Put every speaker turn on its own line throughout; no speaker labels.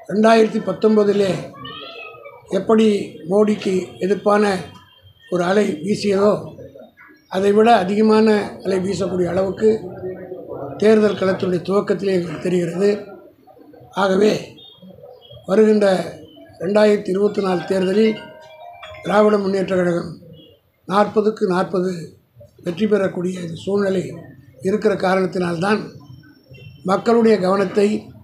ரெண்டாயிரத்தி பத்தொம்போதிலே எப்படி மோடிக்கு எதிர்ப்பான ஒரு அலை வீசியதோ அதை விட அதிகமான அலை வீசக்கூடிய அளவுக்கு தேர்தல் களத்தினுடைய துவக்கத்திலே எங்களுக்கு தெரிகிறது ஆகவே வருகின்ற ரெண்டாயிரத்தி இருபத்தி நாலு தேர்தலில் திராவிட முன்னேற்ற கழகம் நாற்பதுக்கு நாற்பது வெற்றி பெறக்கூடிய இந்த சூழ்நிலை இருக்கிற காரணத்தினால்தான் மக்களுடைய கவனத்தை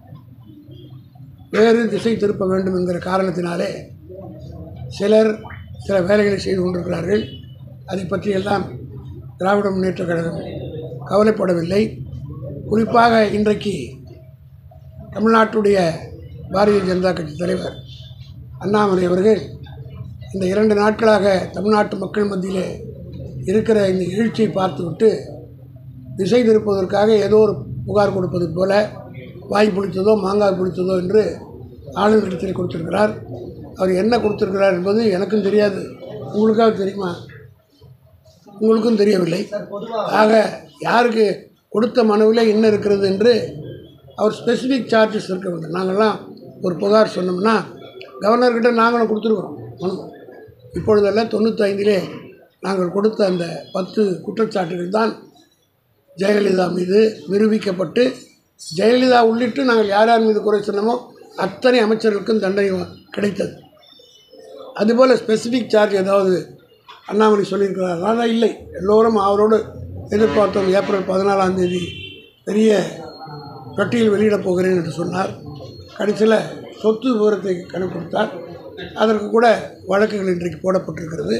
வேறு திசை திருப்ப வேண்டும் என்கிற காரணத்தினாலே சிலர் சில வேலைகளை செய்து கொண்டிருக்கிறார்கள் அதை பற்றியெல்லாம் திராவிட முன்னேற்ற கழகம் கவலைப்படவில்லை குறிப்பாக இன்றைக்கு தமிழ்நாட்டுடைய பாரதிய ஜனதா கட்சி தலைவர் அண்ணாமலை அவர்கள் இந்த இரண்டு நாட்களாக தமிழ்நாட்டு மக்கள் மத்தியிலே இருக்கிற இந்த எழுச்சியை பார்த்துவிட்டு திசை திருப்பதற்காக ஏதோ ஒரு புகார் கொடுப்பது போல வாய் பிடித்ததோ மாங்காய் பிடித்ததோ என்று ஆளுநரிடத்தில் கொடுத்திருக்கிறார் அவர் என்ன கொடுத்திருக்கிறார் என்பது எனக்கும் தெரியாது உங்களுக்காக தெரியுமா உங்களுக்கும் தெரியவில்லை ஆக யாருக்கு கொடுத்த மனுவில் என்ன இருக்கிறது என்று அவர் ஸ்பெசிஃபிக் சார்ஜஸ் இருக்க வேண்டும் நாங்கள்லாம் ஒரு புகார் சொன்னோம்னா கவர்னர்கிட்ட நாங்களும் கொடுத்துருக்குறோம் மனு இப்பொழுதெல்லாம் தொண்ணூத்தைந்திலே நாங்கள் கொடுத்த அந்த பத்து குற்றச்சாட்டுகள் தான் ஜெயலலிதா மீது நிரூபிக்கப்பட்டு ஜெயலலிதா உள்ளிட்டு நாங்கள் யார் யார் மீது குறை சொன்னோமோ அத்தனை அமைச்சர்களுக்கும் தண்டனை கிடைத்தது அதுபோல் ஸ்பெசிஃபிக் சார்ஜ் ஏதாவது அண்ணாமலை சொல்லியிருக்கிறார் அதான் இல்லை எல்லோரும் அவரோடு எதிர்பார்த்தோம் ஏப்ரல் பதினாலாம் தேதி பெரிய பட்டியல் வெளியிடப் போகிறேன் என்று சொன்னார் கடைசியில் சொத்து விவரத்தை கணக்கெடுத்தார் அதற்கு கூட வழக்குகள் இன்றைக்கு போடப்பட்டிருக்கிறது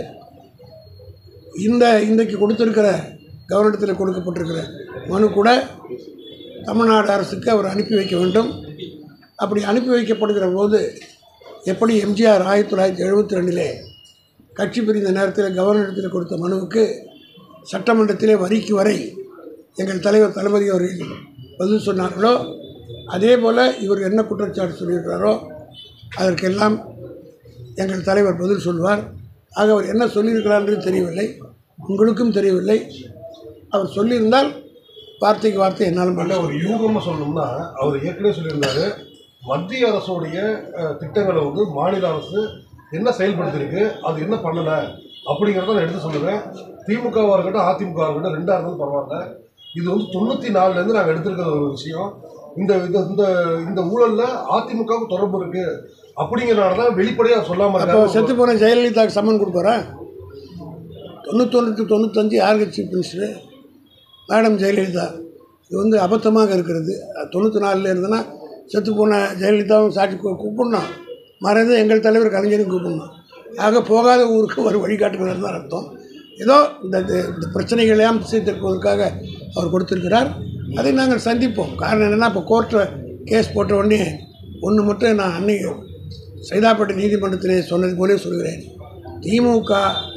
இந்த இன்றைக்கு கொடுத்திருக்கிற கவர்னத்தில் கொடுக்கப்பட்டிருக்கிற மனு கூட தமிழ்நாடு அரசுக்கு அவர் அனுப்பி வைக்க வேண்டும் அப்படி அனுப்பி வைக்கப்படுகிற போது எப்படி எம்ஜிஆர் ஆயிரத்தி தொள்ளாயிரத்தி எழுபத்தி ரெண்டிலே கட்சி பிரிந்த நேரத்தில் கவர்னரிடத்தில் கொடுத்த மனுவுக்கு சட்டமன்றத்திலே வரிக்கு வரை எங்கள் தலைவர் தளபதி அவர்கள் பதில் சொன்னார்களோ அதே போல் இவர் என்ன குற்றச்சாட்டு சொல்லியிருக்கிறாரோ அதற்கெல்லாம் எங்கள் தலைவர் பதில் சொல்வார் ஆக அவர் என்ன சொல்லியிருக்கிறார்ன்றது தெரியவில்லை உங்களுக்கும் தெரியவில்லை அவர் சொல்லியிருந்தால் வார்த்தைக்கு வார்த்தை என்னாலும் பண்ண
ஒரு யூகமாக சொல்லணும்னா அவர் ஏற்கனவே சொல்லியிருந்தாரு மத்திய அரசுடைய அஹ், திட்டங்களை வந்து மாநில அரசு என்ன செயல்படுத்திருக்கு அது என்ன பண்ணல அப்படிங்கிறத நான் எடுத்து சொல்லுவேன் திமுகவாக இருக்கட்டும் அதிமுகவாக இருக்கட்டும் ரெண்டா இருந்தாலும் பரவாயில்ல இது வந்து தொண்ணூற்றி நாலுலேருந்து நாங்கள் எடுத்திருக்கிற ஒரு விஷயம் இந்த இந்த இந்த இந்த ஊழலில் அதிமுகவுக்கு தொடர்பு இருக்கு அப்படிங்கிறனால தான் வெளிப்படையாக சொல்லாமல்
அப்போ
இருக்காரு
செத்து போன ஜெயலலிதாவுக்கு சம்மன் கொடுப்பாரா தொண்ணூத்தொன்று டு தொண்ணூத்தஞ்சு யாருக்கு சீஃப் மினிஸ்டரு மேடம் ஜெயலலிதா இது வந்து அபத்தமாக இருக்கிறது தொண்ணூற்றி நாலில் இருந்ததுன்னா செத்து போன ஜெயலலிதாவும் சாட்சி கூ- கூப்பிடணும் மறைந்து எங்கள் தலைவர் கலைஞரையும் கூப்பிடணும் ஆக போகாத ஊருக்கு ஒரு வழிகாட்டுகிறார் தான் அர்த்தம் ஏதோ இந்த இந்த- இந்த பிரச்சனைகளையும் திசை திருப்பதற்காக அவர் கொடுத்திருக்கிறார் அதை நாங்கள் சந்திப்போம் காரணம் என்னென்னா இப்போ கோர்ட்டில் கேஸ் போட்ட உடனே ஒன்று மட்டும் நான் அன்னைக்கு சைதாப்பேட்டை நீதிமன்றத்திலே சொன்னது போலே சொல்கிறேன் திமுக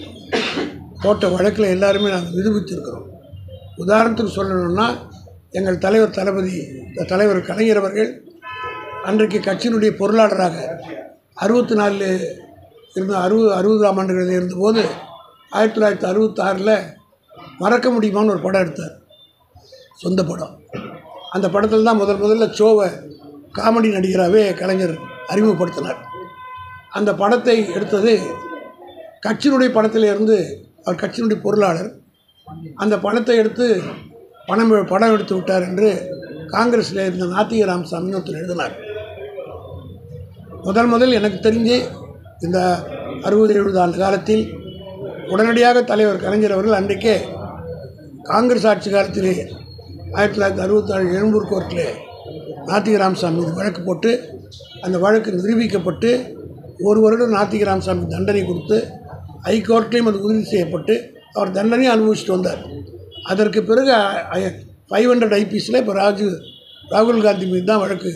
போட்ட வழக்கில் எல்லாருமே நாங்கள் நிரூபித்திருக்கிறோம் உதாரணத்துக்கு சொல்லணும்னா எங்கள் தலைவர் தளபதி தலைவர் கலைஞர் அவர்கள் அன்றைக்கு கட்சியினுடைய பொருளாளராக அறுபத்தி நாலில் இருந்த அறுபது அறுபதாம் ஆண்டுகளில் இருந்தபோது ஆயிரத்தி தொள்ளாயிரத்தி அறுபத்தாறில் மறக்க முடியுமான்னு ஒரு படம் எடுத்தார் சொந்த படம் அந்த படத்தில் தான் முதல் முதல்ல ஷோவை காமெடி நடிகராகவே கலைஞர் அறிமுகப்படுத்தினார் அந்த படத்தை எடுத்தது கட்சியினுடைய படத்தில் இருந்து அவர் கட்சியினுடைய பொருளாளர் அந்த பணத்தை எடுத்து பணம் படம் எடுத்து விட்டார் என்று காங்கிரஸில் இருந்த நாத்திக ராமசாமி ஒருத்தர் எழுதினார் முதல் முதல் எனக்கு தெரிஞ்சு இந்த அறுபது எழுபது ஆண்டு காலத்தில் உடனடியாக தலைவர் கலைஞர் அவர்கள் அன்றைக்கே காங்கிரஸ் ஆட்சி காலத்திலே ஆயிரத்தி தொள்ளாயிரத்தி அறுபத்தாறு எழும்பூர் கோர்ட்டில் நாத்திக ராமசாமி மீது வழக்கு போட்டு அந்த வழக்கு நிரூபிக்கப்பட்டு ஒரு வருடம் நாத்திக ராமசாமி தண்டனை கொடுத்து ஹைகோர்ட்லேயும் அது உறுதி செய்யப்பட்டு அவர் தண்டனையும் அனுபவிச்சுட்டு வந்தார் அதற்கு பிறகு ஃபைவ் ஹண்ட்ரட் ஐபிஎஸில் இப்போ ராஜு ராகுல் காந்தி மீது தான் வழக்கு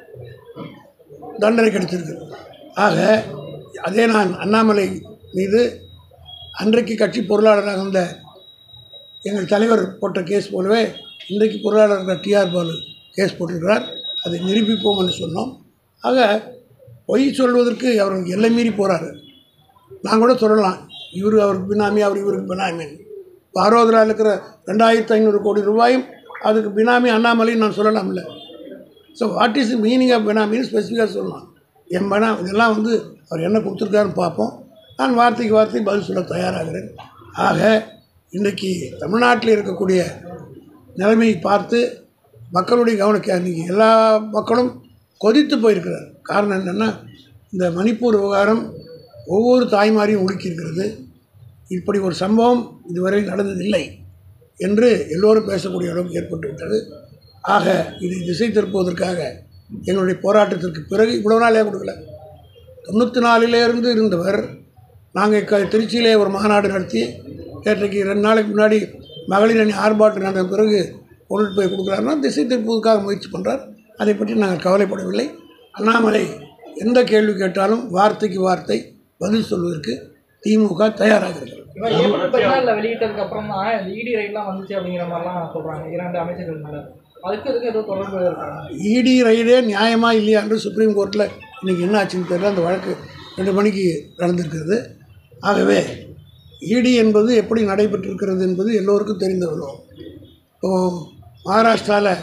தண்டனை கிடைச்சிருக்கு ஆக அதே நான் அண்ணாமலை மீது அன்றைக்கு கட்சி பொருளாளராக இருந்த எங்கள் தலைவர் போட்ட கேஸ் போலவே இன்றைக்கு பொருளாளர் டிஆர் பாலு கேஸ் போட்டிருக்கிறார் அதை நிரூபிப்போம் என்று சொன்னோம் ஆக பொய் சொல்வதற்கு அவர் எல்லை மீறி போகிறாரு நான் கூட சொல்லலாம் இவர் அவருக்கு பினாமி அவர் இவருக்கு பினாமின்னு இப்போ ஆரோதராவில் இருக்கிற ரெண்டாயிரத்து ஐநூறு கோடி ரூபாயும் அதுக்கு பினாமி அண்ணாமலைன்னு நான் சொல்லலாம்ல so what is meaning of பினாமின்னு ஸ்பெசிஃபிக்காக சொல்லலாம் என் மனம் இதெல்லாம் வந்து அவர் என்ன கொடுத்துருக்காருன்னு பார்ப்போம் நான் வார்த்தைக்கு வார்த்தை பதில் சொல்ல தயாராகிறேன் ஆக இன்றைக்கி தமிழ்நாட்டில் இருக்கக்கூடிய நிலைமையை பார்த்து மக்களுடைய கவனிக்க இன்றைக்கி எல்லா மக்களும் கொதித்து போயிருக்கிறார் காரணம் என்னென்னா இந்த மணிப்பூர் விவகாரம் ஒவ்வொரு தாய்மாரையும் உலுக்கியிருக்கிறது இப்படி ஒரு சம்பவம் இதுவரை நடந்ததில்லை என்று எல்லோரும் பேசக்கூடிய அளவுக்கு ஏற்பட்டு விட்டது ஆக இதை திசை திருப்புவதற்காக எங்களுடைய போராட்டத்திற்கு பிறகு இவ்வளவு நாளே கொடுக்கல தொண்ணூற்றி நாலிலேருந்து இருந்தவர் நாங்கள் க திருச்சியிலே ஒரு மாநாடு நடத்தி நேற்றைக்கு ரெண்டு நாளைக்கு முன்னாடி மகளிர் அணி ஆர்ப்பாட்டம் நடந்த பிறகு கொண்டுட்டு போய் கொடுக்குறாருன்னா திசை திருப்புவதற்காக முயற்சி பண்ணுறார் அதை பற்றி நாங்கள் கவலைப்படவில்லை அண்ணாமலை எந்த கேள்வி கேட்டாலும் வார்த்தைக்கு வார்த்தை பதில் சொல்வதற்கு திமுக தயாராக இருக்கிறது
இவன் ஏப்ரல் பதினாலில் வெளியிட்டதுக்கு அப்புறம் தான் இந்த இடி ரைட்லாம் வந்துச்சு அப்படிங்கிற மாதிரிலாம் சொல்றாங்க இரண்டு அமைச்சர்கள் மேல அதுக்கு இதுக்கு ஏதோ தொடர்பு இருக்காங்க
இடி ரைடே நியாயமா இல்லையா என்று சுப்ரீம் கோர்ட்டில் இன்றைக்கி என்ன ஆச்சுன்னு தெரியல அந்த வழக்கு ரெண்டு மணிக்கு நடந்திருக்கிறது ஆகவே இடி என்பது எப்படி நடைபெற்றிருக்கிறது என்பது எல்லோருக்கும் தெரிந்த விவரம் இப்போது மகாராஷ்டிராவில்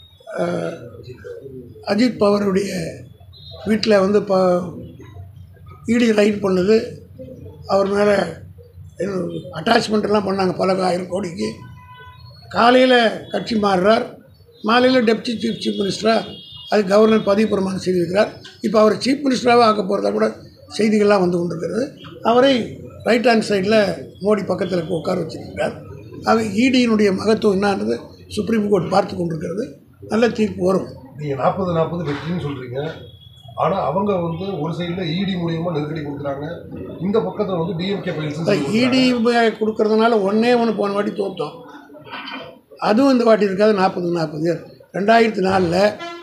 அஜித் பவருடைய வீட்டில் வந்து இப்போ இடி ரைட் பண்ணது அவர் மேலே அட்டாச்மெண்ட் எல்லாம் பண்ணாங்க பல ஆயிரம் கோடிக்கு காலையில் கட்சி மாறுறார் மாலையில் டெப்டி சீஃப் சீஃப் மினிஸ்டராக அது கவர்னர் பதவி பிரமாணம் செய்திருக்கிறார் இப்போ அவர் சீஃப் மினிஸ்டராக ஆக்க போகிறதா கூட செய்திகள்லாம் வந்து கொண்டிருக்கிறது அவரை ரைட் ஹேண்ட் சைடில் மோடி பக்கத்தில் உட்கார வச்சிருக்கிறார் ஆக இடியினுடைய மகத்துவம் என்னன்றது சுப்ரீம் கோர்ட் பார்த்து கொண்டிருக்கிறது நல்ல தீர்ப்பு வரும்
நீங்கள் நாற்பது நாற்பது வெற்றின்னு சொல்கிறீங்க ஆனால் அவங்க வந்து ஒரு சைடில் இடி மூலியமாக நெருக்கடி கொடுக்குறாங்க இந்த பக்கத்தில் வந்து டிஎம்கே ஃபைல்ஸ்
இடி கொடுக்கறதுனால ஒன்றே ஒன்று போன வாட்டி தோற்றோம் அதுவும் இந்த வாட்டி இருக்காது நாற்பது நாற்பது ரெண்டாயிரத்தி நாலில்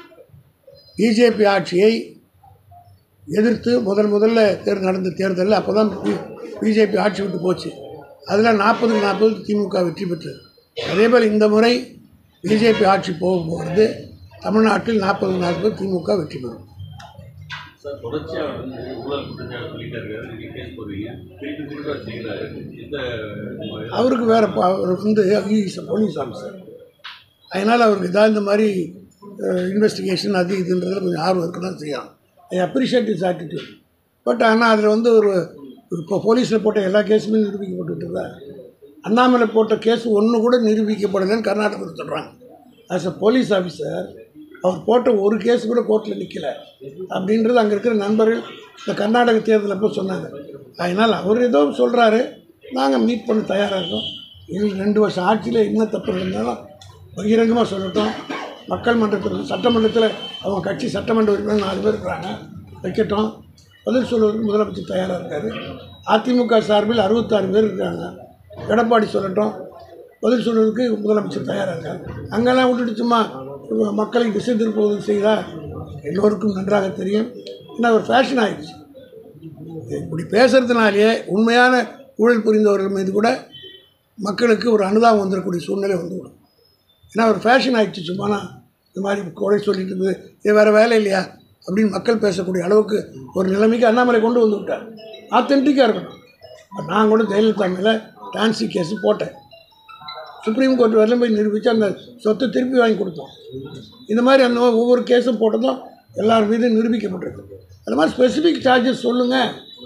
பிஜேபி ஆட்சியை எதிர்த்து முதல் முதல்ல தேர் நடந்த தேர்தலில் அப்போ தான் பிஜேபி ஆட்சி விட்டு போச்சு அதில் நாற்பதுக்கு நாற்பது திமுக வெற்றி பெற்றது அதே போல் இந்த முறை பிஜேபி ஆட்சி போக போகிறது தமிழ்நாட்டில் நாற்பது நாற்பது திமுக வெற்றி பெறும்
சார் தொடர்ச்சியாக வந்து ஊழல் குற்றச்சாட்டு சொல்லிட்டே இருக்காரு நீங்கள் கேஸ் போடுவீங்க திருப்பி திருப்பி வச்சுக்கிறாரு இந்த
அவருக்கு வேறு அவர் வந்து இஸ் போலீஸ் ஆஃபீஸர் அதனால் அவருக்கு ஏதாவது இந்த மாதிரி இன்வெஸ்டிகேஷன் அது இதுன்றதுல கொஞ்சம் ஆர்வம் இருக்க தான் செய்யலாம் I appreciate is attitude but ஆனால் அதில் வந்து ஒரு இப்போ போலீஸில் போட்ட எல்லா கேஸுமே நிரூபிக்கப்பட்டு தான் அண்ணாமலை போட்ட கேஸ் ஒன்று கூட நிரூபிக்கப்படலைன்னு கர்நாடகத்தில் சொல்கிறாங்க ஆஸ் அ போலீஸ் ஆஃபீஸர் அவர் போட்ட ஒரு கேஸ் கூட கோர்ட்டில் நிற்கல அப்படின்றது அங்கே இருக்கிற நண்பர்கள் இந்த கர்நாடக தேர்தல் அப்போ சொன்னாங்க அதனால் அவர் ஏதோ சொல்கிறாரு நாங்கள் மீட் பண்ண தயாராக இருக்கோம் எங்களுக்கு ரெண்டு வருஷம் ஆட்சியில் என்ன தப்பு இருந்தாலும் பகிரங்கமாக சொல்லட்டும் மக்கள் மன்றத்தில் சட்டமன்றத்தில் அவங்க கட்சி சட்டமன்ற உறுப்பினர் நாலு பேர் இருக்கிறாங்க வைக்கட்டும் பதில் சொல்வதற்கு முதலமைச்சர் தயாராக இருக்கார் அதிமுக சார்பில் அறுபத்தாறு பேர் இருக்காங்க எடப்பாடி சொல்லட்டும் பதில் சொல்வதற்கு முதலமைச்சர் தயாராக இருக்கார் அங்கெல்லாம் விட்டுட்டு சும்மா மக்களை திசை திருப்புவது செய்தால் எல்லோருக்கும் நன்றாக தெரியும் ஏன்னா ஒரு ஃபேஷன் ஆகிடுச்சு இப்படி பேசுறதுனாலேயே உண்மையான ஊழல் புரிந்தவர்கள் மீது கூட மக்களுக்கு ஒரு அனுதாபம் வந்துடக்கூடிய சூழ்நிலை வந்துவிடும் ஏன்னா ஒரு ஃபேஷன் ஆகிடுச்சு சும்மானா இந்த மாதிரி கொலை சொல்லிட்டு இருக்குது இது வேறு வேலை இல்லையா அப்படின்னு மக்கள் பேசக்கூடிய அளவுக்கு ஒரு நிலைமைக்கு அண்ணாமலை கொண்டு வந்து விட்டார் ஆத்தென்டிக்காக இருக்கணும் பட் நான் கூட ஜெயலலிதா மேலே டான்சி கேஸ் போட்டேன் சுப்ரீம் கோர்ட் வரலும் போய் நிரூபித்து அந்த சொத்தை திருப்பி வாங்கி கொடுத்தோம் இந்த மாதிரி அந்த மாதிரி ஒவ்வொரு கேஸும் போட்டதும் எல்லார் மீதும் நிரூபிக்கப்பட்டிருக்கு அந்த மாதிரி ஸ்பெசிஃபிக் சார்ஜஸ் சொல்லுங்கள்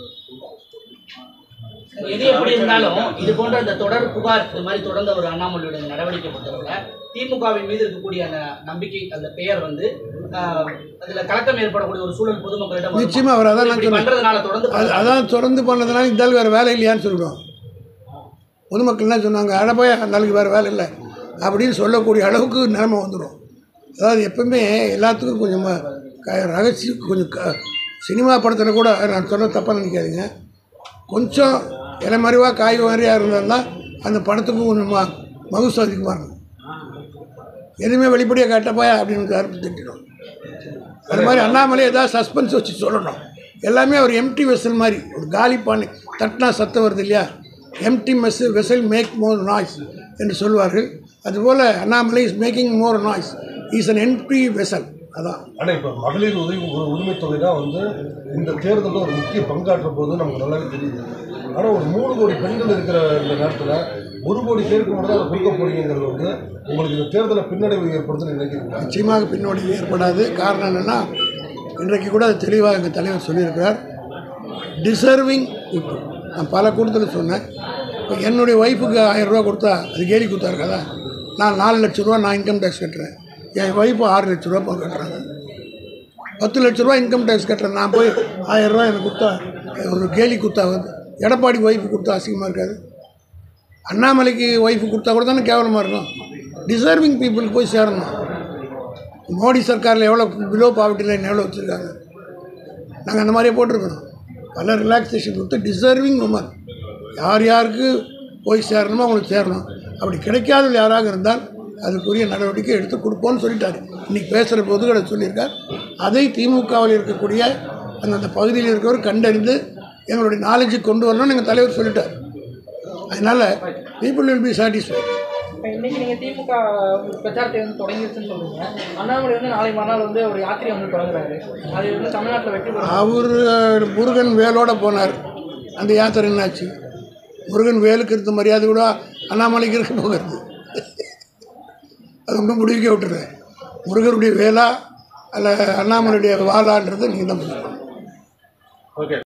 எது எப்படி இருந்தாலும் இது போன்ற இந்த தொடர் புகார் இது மாதிரி தொடர்ந்த ஒரு அண்ணாமலையுடைய நடவடிக்கை பொறுத்தவரை திமுகவின் மீது இருக்கக்கூடிய அந்த நம்பிக்கை அந்த பெயர் வந்து ஆஹ், அதுல கலக்கம் ஏற்படக்கூடிய ஒரு சூழல் பொதுமக்களிடம் வருமா?
நிச்சயமா அவர் அதான் நான்
இப்படி
சொன்னேன்.
பண்றதுனால தொடர்ந்து
அது அதான் தொடர்ந்து பண்ணதுனால இந்த ஆள் வேறு வேலை இல்லையான்னு சொல்லிவிடும் பொதுமக்கள் என்ன சொன்னாங்க அட போய் அந்த ஆளுக்கு வேறு வேலை இல்லை அப்படின்னு சொல்லக்கூடிய அளவுக்கு நிலைமை வந்துடும் அதாவது எப்பவுமே எல்லாத்துக்கும் கொஞ்சம் ம- க- ரகசியம் கொஞ்சம் க சினிமா படத்தில் கூட நான் சொன்ன தப்பாக நினைக்காதீங்க கொஞ்சம் இலைமறைவாக காய் மாதிரியாக இருந்தால் அந்த படத்துக்கும் கொஞ்சம் ம மகுசு அதிகமாக இருக்கும் எதுவுமே வெளிப்படையாக காட்டப்போயா அப்படின்னு அறுப்பு திட்டிடும் அது மாதிரி அண்ணாமலை ஏதாவது சஸ்பென்ஸ் வச்சு சொல்லணும் எல்லாமே ஒரு எம்டி வெசல் மாதிரி ஒரு காலி பானை தட்டினா சத்தம் வருது இல்லையா empty mess vessel make more noise என்று சொல்வார்கள் அதுபோல் Annamalai is making more noise is an empty vessel அதான்
ஆனால் இப்போ மகளிர் உதவி உ- உரிமைத் தொகை தான் வந்து இந்த தேர்தலில் ஒரு முக்கிய பங்காற்ற போது நமக்கு நல்லாவே தெரியுது ஆனால் ஒரு மூணு கோடி பெண்கள் இருக்கிற இந்த நேரத்தில் ஒரு கோடி பேருக்கு மட்டும் தான் அதை கொடுக்க போறீங்கிறது வந்து உங்களுக்கு இந்த தேர்தலை பின்னடைவு ஏற்படுத்துன்னு நினைக்கிறீங்களா
நிச்சயமாக பின்னோடி ஏற்படாது காரணம் என்னென்னா இன்றைக்கு கூட அது தெளிவாக எங்கள் தலைவர் சொல்லியிருக்கிறார் டிசர்விங் people நான் பல கூட்டத்தில் சொன்னேன் இப்போ என்னுடைய ஒய்ஃபுக்கு ஆயிரம் ரூபா கொடுத்தா அது கேலி கொடுத்தா இருக்காதா நான் நாலு லட்ச ரூபா நான் இன்கம் டேக்ஸ் கட்டுறேன் என் ஒய்ஃபு ஆறு லட்ச ரூபா போய் கட்டுறாங்க பத்து லட்ச ரூபா இன்கம் டேக்ஸ் கட்டுறேன் நான் போய் ஆயிரம் ரூபா எனக்கு கொடுத்தா ஒரு கேலி கொடுத்தா வந்து எடப்பாடி ஒய்ஃபு கொடுத்தா அசிங்கமாக இருக்காது அண்ணாமலைக்கு ஒய்ஃபு கொடுத்தா கூட தானே கேவலமாக இருக்கும் டிசர்விங் பீப்புளுக்கு போய் சேரணும் மோடி சர்க்காரில் எவ்வளோ பிலோ பாவர்ட்டி லைன் எவ்வளோ வச்சுருக்காங்க நாங்கள் அந்த மாதிரியே போட்டிருக்கணும் பல ரிலாக்ஸேஷன் கொடுத்து டிசர்விங் உமன் யார் யாருக்கு போய் சேரணுமோ அவங்களுக்கு சேரணும் அப்படி கிடைக்காதவர்கள் யாராக இருந்தால் அதுக்குரிய நடவடிக்கை எடுத்து கொடுப்போம்னு சொல்லிட்டாரு இன்றைக்கி பேசுகிற போது கூட சொல்லியிருக்கார் அதை திமுகவில் இருக்கக்கூடிய அந்தந்த பகுதியில் இருக்கிறவர் கண்டறிந்து எங்களுடைய நாலேஜுக்கு கொண்டு வரணும்னு எங்கள் தலைவர் சொல்லிட்டார் அதனால் பீப்புள் வில் பி சாட்டிஸ்ஃபைட்
இப்போ இன்னைக்கு நீங்கள் திமுக பிரச்சாரத்தை வந்து தொடங்கிருச்சுன்னு சொல்றீங்க அண்ணாமலை வந்து நாளை மறுநாள் வந்து ஒரு யாத்திரை வந்து தொடங்குறாரு அது வந்து தமிழ்நாட்டில் வெற்றி பெறும்
அவர் முருகன் வேலோட போனார் அந்த யாத்திரை என்னாச்சு முருகன் வேலுக்கு இருந்த மரியாதை கூட அண்ணாமலைக்கு இருக்க போகிறது அது ஒன்றும் முடிவுக்கே விட்டுறேன் முருகனுடைய வேலா அல்ல அண்ணாமலையுடைய வாளான்றது நீங்கள் தான் முடிவு பண்ணணும்.
ஓகே